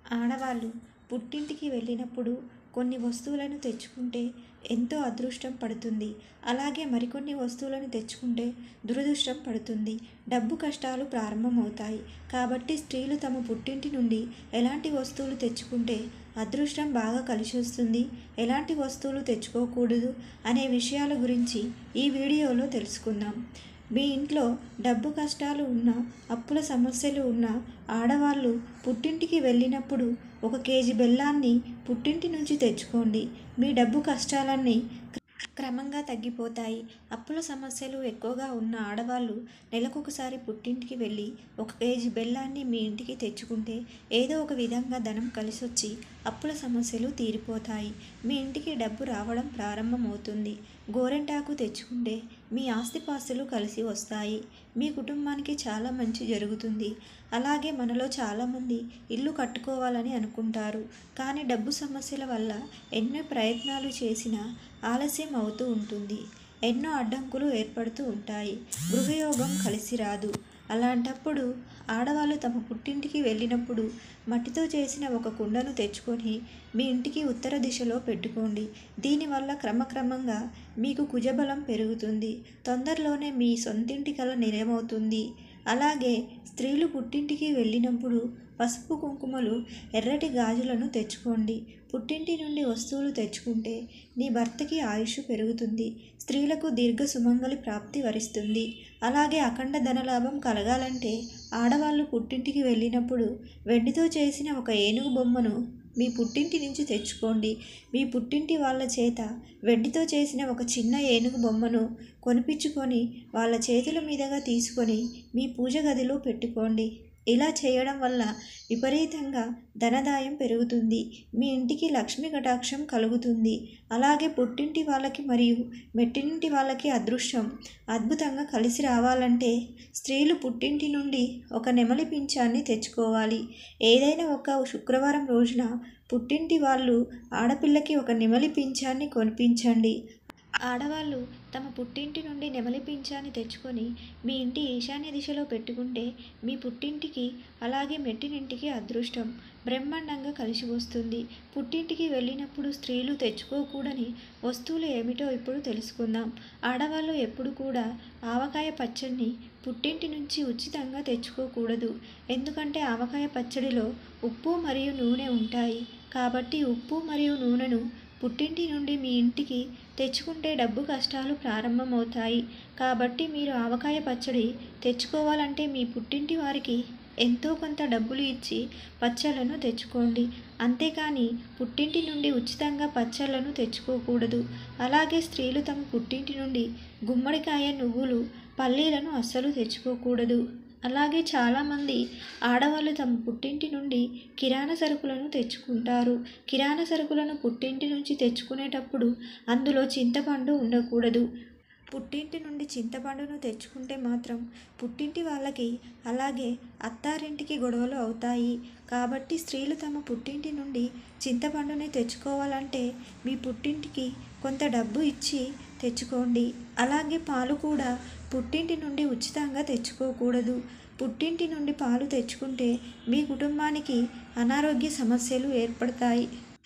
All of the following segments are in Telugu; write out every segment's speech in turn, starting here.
ఆడవాళ్ళు పుట్టింటికి వెళ్ళినప్పుడు కొన్ని వస్తువులను తెచ్చుకుంటే ఎంతో అదృష్టం పడుతుంది అలాగే మరికొన్ని వస్తువులను తెచ్చుకుంటే దురదృష్టం పడుతుంది డబ్బు కష్టాలు ప్రారంభమవుతాయి కాబట్టి స్త్రీలు తమ పుట్టింటి నుండి ఎలాంటి వస్తువులు తెచ్చుకుంటే అదృష్టం బాగా కలిసి వస్తుంది ఎలాంటి వస్తువులు తెచ్చుకోకూడదు అనే విషయాల గురించి ఈ వీడియోలో తెలుసుకుందాం మీ ఇంట్లో డబ్బు కష్టాలు ఉన్న అప్పుల సమస్యలు ఉన్న ఆడవాళ్ళు పుట్టింటికి వెళ్ళినప్పుడు ఒక కేజీ బెల్లాన్ని పుట్టింటి నుంచి తెచ్చుకోండి మీ డబ్బు కష్టాలన్నీ క్రమంగా తగ్గిపోతాయి అప్పుల సమస్యలు ఎక్కువగా ఉన్న ఆడవాళ్ళు నెలకొకసారి పుట్టింటికి వెళ్ళి ఒక కేజీ బెల్లాన్ని మీ ఇంటికి తెచ్చుకుంటే ఏదో ఒక విధంగా ధనం కలిసొచ్చి అప్పుల సమస్యలు తీరిపోతాయి మీ ఇంటికి డబ్బు రావడం ప్రారంభమవుతుంది గోరెంటాకు తెచ్చుకుంటే మీ ఆస్తిపాస్తులు కలిసి వస్తాయి మీ కుటుంబానికి చాలా మంచి జరుగుతుంది అలాగే మనలో చాలామంది ఇల్లు కట్టుకోవాలని అనుకుంటారు కానీ డబ్బు సమస్యల వల్ల ఎన్నో ప్రయత్నాలు చేసినా ఆలస్యం అవుతూ ఉంటుంది ఎన్నో అడ్డంకులు ఏర్పడుతూ ఉంటాయి గృహయోగం కలిసి రాదు అలాంటప్పుడు ఆడవాళ్ళు తమ పుట్టింటికి వెళ్ళినప్పుడు మట్టితో చేసిన ఒక కుండను తెచ్చుకొని మీ ఇంటికి ఉత్తర దిశలో పెట్టుకోండి దీనివల్ల క్రమక్రమంగా మీకు కుజబలం పెరుగుతుంది తొందరలోనే మీ సొంతింటి కల నిజమవుతుంది అలాగే స్త్రీలు పుట్టింటికి వెళ్ళినప్పుడు పసుపు కుంకుమలు ఎర్రటి గాజులను తెచ్చుకోండి పుట్టింటి నుండి వస్తువులు తెచ్చుకుంటే నీ భర్తకి ఆయుష్ పెరుగుతుంది స్త్రీలకు దీర్ఘ సుమంగళి ప్రాప్తి వరిస్తుంది అలాగే అఖండ ధనలాభం కలగాలంటే ఆడవాళ్ళు పుట్టింటికి వెళ్ళినప్పుడు వెండితో చేసిన ఒక ఏనుగు బొమ్మను మీ పుట్టింటి నుంచి తెచ్చుకోండి మీ పుట్టింటి వాళ్ళ చేత వెండితో చేసిన ఒక చిన్న ఏనుగు బొమ్మను కొనిపించుకొని వాళ్ళ చేతుల మీదుగా తీసుకొని మీ పూజ గదిలో పెట్టుకోండి ఇలా చేయడం వల్ల విపరీతంగా ధనదాయం పెరుగుతుంది మీ ఇంటికి లక్ష్మీ కటాక్షం కలుగుతుంది అలాగే పుట్టింటి వాళ్ళకి మరియు మెట్టినింటి వాళ్ళకి అదృష్టం అద్భుతంగా కలిసి రావాలంటే స్త్రీలు పుట్టింటి నుండి ఒక నెమలి పింఛాన్ని తెచ్చుకోవాలి ఏదైనా ఒక శుక్రవారం రోజున పుట్టింటి వాళ్ళు ఆడపిల్లకి ఒక నెమలి పింఛాన్ని కొనిపించండి ఆడవాళ్ళు తమ పుట్టింటి నుండి నెమలి పింఛాన్ని తెచ్చుకొని మీ ఇంటి ఈశాన్య దిశలో పెట్టుకుంటే మీ పుట్టింటికి అలాగే మెట్టినింటికి అదృష్టం బ్రహ్మాండంగా కలిసి వస్తుంది పుట్టింటికి వెళ్ళినప్పుడు స్త్రీలు తెచ్చుకోకూడని వస్తువులు ఏమిటో ఇప్పుడు తెలుసుకుందాం ఆడవాళ్ళు ఎప్పుడు కూడా ఆవకాయ పచ్చడిని పుట్టింటి నుంచి ఉచితంగా తెచ్చుకోకూడదు ఎందుకంటే ఆవకాయ పచ్చడిలో ఉప్పు మరియు నూనె ఉంటాయి కాబట్టి ఉప్పు మరియు నూనెను పుట్టింటి నుండి మీ ఇంటికి తెచ్చుకుంటే డబ్బు కష్టాలు ప్రారంభమవుతాయి కాబట్టి మీరు ఆవకాయ పచ్చడి తెచ్చుకోవాలంటే మీ పుట్టింటి వారికి ఎంతో కొంత డబ్బులు ఇచ్చి పచ్చళ్ళను తెచ్చుకోండి అంతేకాని పుట్టింటి నుండి ఉచితంగా పచ్చళ్ళను తెచ్చుకోకూడదు అలాగే స్త్రీలు తమ పుట్టింటి నుండి గుమ్మడికాయ నువ్వులు పల్లీలను అస్సలు తెచ్చుకోకూడదు అలాగే చాలామంది ఆడవాళ్ళు తమ పుట్టింటి నుండి కిరాణా సరుకులను తెచ్చుకుంటారు కిరాణా సరుకులను పుట్టింటి నుంచి తెచ్చుకునేటప్పుడు అందులో చింతపండు ఉండకూడదు పుట్టింటి నుండి చింతపండును తెచ్చుకుంటే మాత్రం పుట్టింటి వాళ్ళకి అలాగే అత్తారింటికి గొడవలు అవుతాయి కాబట్టి స్త్రీలు తమ పుట్టింటి నుండి చింతపండుని తెచ్చుకోవాలంటే మీ పుట్టింటికి కొంత డబ్బు ఇచ్చి తెచ్చుకోండి అలాగే పాలు కూడా పుట్టింటి నుండి ఉచితంగా తెచ్చుకోకూడదు పుట్టింటి నుండి పాలు తెచ్చుకుంటే మీ కుటుంబానికి అనారోగ్య సమస్యలు ఏర్పడతాయి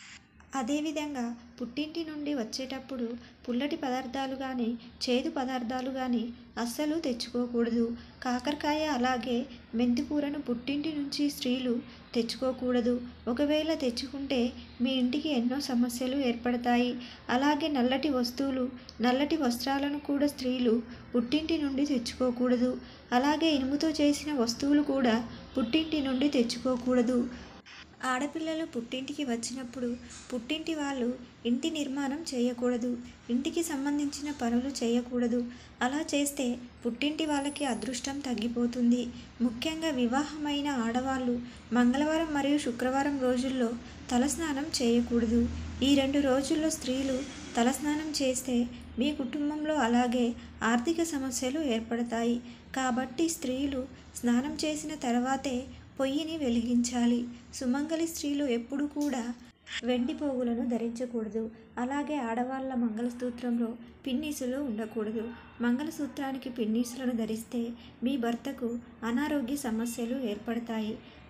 అదేవిధంగా పుట్టింటి నుండి వచ్చేటప్పుడు పుల్లటి పదార్థాలు కానీ చేదు పదార్థాలు కానీ అస్సలు తెచ్చుకోకూడదు కాకరకాయ అలాగే మెంతికూరను పుట్టింటి నుంచి స్త్రీలు తెచ్చుకోకూడదు ఒకవేళ తెచ్చుకుంటే మీ ఇంటికి ఎన్నో సమస్యలు ఏర్పడతాయి అలాగే నల్లటి వస్తువులు నల్లటి వస్త్రాలను కూడా స్త్రీలు పుట్టింటి నుండి తెచ్చుకోకూడదు అలాగే ఇనుముతో చేసిన వస్తువులు కూడా పుట్టింటి నుండి తెచ్చుకోకూడదు ఆడపిల్లలు పుట్టింటికి వచ్చినప్పుడు పుట్టింటి వాళ్ళు ఇంటి నిర్మాణం చేయకూడదు ఇంటికి సంబంధించిన పనులు చేయకూడదు అలా చేస్తే పుట్టింటి వాళ్ళకి అదృష్టం తగ్గిపోతుంది ముఖ్యంగా వివాహమైన ఆడవాళ్ళు మంగళవారం మరియు శుక్రవారం రోజుల్లో తలస్నానం చేయకూడదు ఈ రెండు రోజుల్లో స్త్రీలు తలస్నానం చేస్తే మీ కుటుంబంలో అలాగే ఆర్థిక సమస్యలు ఏర్పడతాయి కాబట్టి స్త్రీలు స్నానం చేసిన తర్వాతే పొయ్యిని వెలిగించాలి సుమంగలి స్త్రీలు ఎప్పుడు కూడా వెండి పోగులను ధరించకూడదు అలాగే ఆడవాళ్ళ మంగళసూత్రంలో పిన్నీసులు ఉండకూడదు మంగళసూత్రానికి పిన్నీసులను ధరిస్తే మీ భర్తకు అనారోగ్య సమస్యలు ఏర్పడతాయి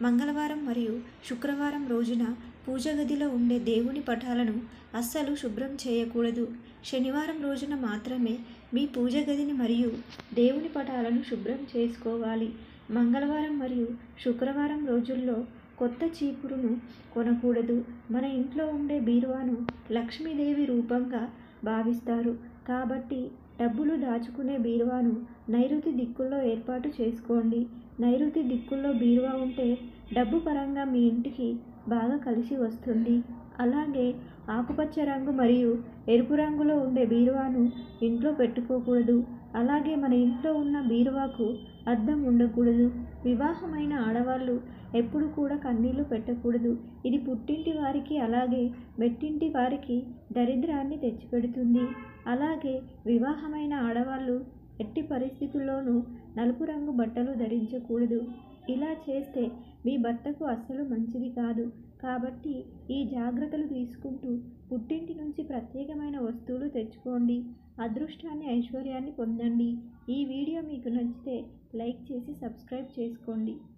మంగళవారం మరియు శుక్రవారం రోజున పూజ గదిలో ఉండే దేవుని పటాలను అస్సలు శుభ్రం చేయకూడదు శనివారం రోజున మాత్రమే మీ పూజ గదిని మరియు దేవుని పటాలను శుభ్రం చేసుకోవాలి మంగళవారం మరియు శుక్రవారం రోజుల్లో కొత్త చీపురును కొనకూడదు మన ఇంట్లో ఉండే బీరువాను లక్ష్మీదేవి రూపంగా భావిస్తారు కాబట్టి డబ్బులు దాచుకునే బీరువాను నైరుతి దిక్కుల్లో ఏర్పాటు చేసుకోండి నైరుతి దిక్కుల్లో బీరువా ఉంటే డబ్బు పరంగా మీ ఇంటికి బాగా కలిసి వస్తుంది అలాగే ఆకుపచ్చ రంగు మరియు ఎరుపు రంగులో ఉండే బీరువాను ఇంట్లో పెట్టుకోకూడదు అలాగే మన ఇంట్లో ఉన్న బీరువాకు అద్దం ఉండకూడదు వివాహమైన ఆడవాళ్ళు ఎప్పుడు కూడా కన్నీళ్లు పెట్టకూడదు ఇది పుట్టింటి వారికి అలాగే మెట్టింటి వారికి దరిద్రాన్ని తెచ్చిపెడుతుంది అలాగే వివాహమైన ఆడవాళ్ళు ఎట్టి పరిస్థితుల్లోనూ నలుపు రంగు బట్టలు ధరించకూడదు ఇలా చేస్తే మీ భర్తకు అస్సలు మంచిది కాదు కాబట్టి ఈ జాగ్రత్తలు తీసుకుంటూ పుట్టింటి నుంచి ప్రత్యేకమైన వస్తువులు తెచ్చుకోండి అదృష్టాన్ని ఐశ్వర్యాన్ని పొందండి ఈ వీడియో మీకు నచ్చితే లైక్ చేసి సబ్స్క్రైబ్ చేసుకోండి